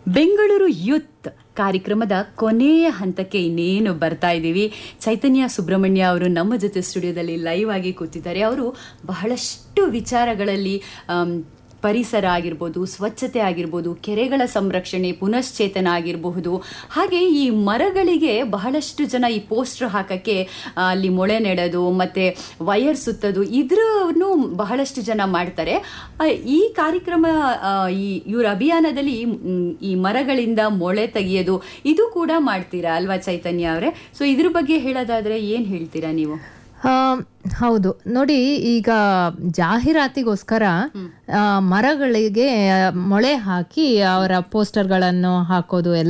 Bengaluru youth ಕಾರ್ಯಕ್ರಮದ ಕೊನೆಯ ಹಂತಕ್ಕೆ ಇನ್ನೇನು ಬರ್ತಾ ಇದ್ದೀವಿ ಚೈತನ್ಯ ಸುಬ್ರಹ್ಮಣ್ಯ ಅವರು ನಮ್ಮ ಜೊತೆ ಸ್ಟುಡಿಯೋದಲ್ಲಿ ಲೈವ್ ಆಗಿ ಕೂತಿದ್ದಾರೆ ಅವರು ಬಹಳಷ್ಟು ವಿಚಾರಗಳಲ್ಲಿ ಆಮ್, ಪರಿಸರ ಆಗಿರ್ಬೋದು ಸ್ವಚ್ಛತೆ ಆಗಿರ್ಬೋದು ಕೆರೆಗಳ ಸಂರಕ್ಷಣೆ ಪುನಶ್ಚೇತನ ಆಗಿರಬಹುದು ಹಾಗೆ ಈ ಮರಗಳಿಗೆ ಬಹಳಷ್ಟು ಜನ ಈ ಪೋಸ್ಟರ್ ಹಾಕಕ್ಕೆ ಆ, ಅಲ್ಲಿ ಮೊಳೆ ನೆಡೋದು ಮತ್ತೆ ವಯರ್ ಸುತ್ತೋದು ಇದ್ರನ್ನು ಬಹಳಷ್ಟು ಜನ ಮಾಡ್ತಾರೆ ಆ, ಈ ಕಾರ್ಯಕ್ರಮ ಆ, ಈ ಇವ್ರ ಅಭಿಯಾನದಲ್ಲಿ ಮ್, ಈ ಮರಗಳಿಂದ ಮೊಳೆ ತೆಗೆಯೋದು ಇದು ಕೂಡ ಮಾಡ್ತೀರಾ ಅಲ್ವಾ ಚೈತನ್ಯ ಅವರೇ ಸೊ ಇದ್ರ ಬಗ್ಗೆ ಹೇಳೋದಾದ್ರೆ ಏನ್ ಹೇಳ್ತೀರಾ ನೀವು ಆ, ಹೌದು ನೋಡಿ ಈಗ ಜಾಹೀರಾತಿಗೋಸ್ಕರ ಆ, ಮರಗಳಿಗೆ ಮೊಳೆ ಹಾಕಿ ಅವರ ಪೋಸ್ಟರ್ಗಳನ್ನು ಹಾಕೋದು ಎಲ್ಲ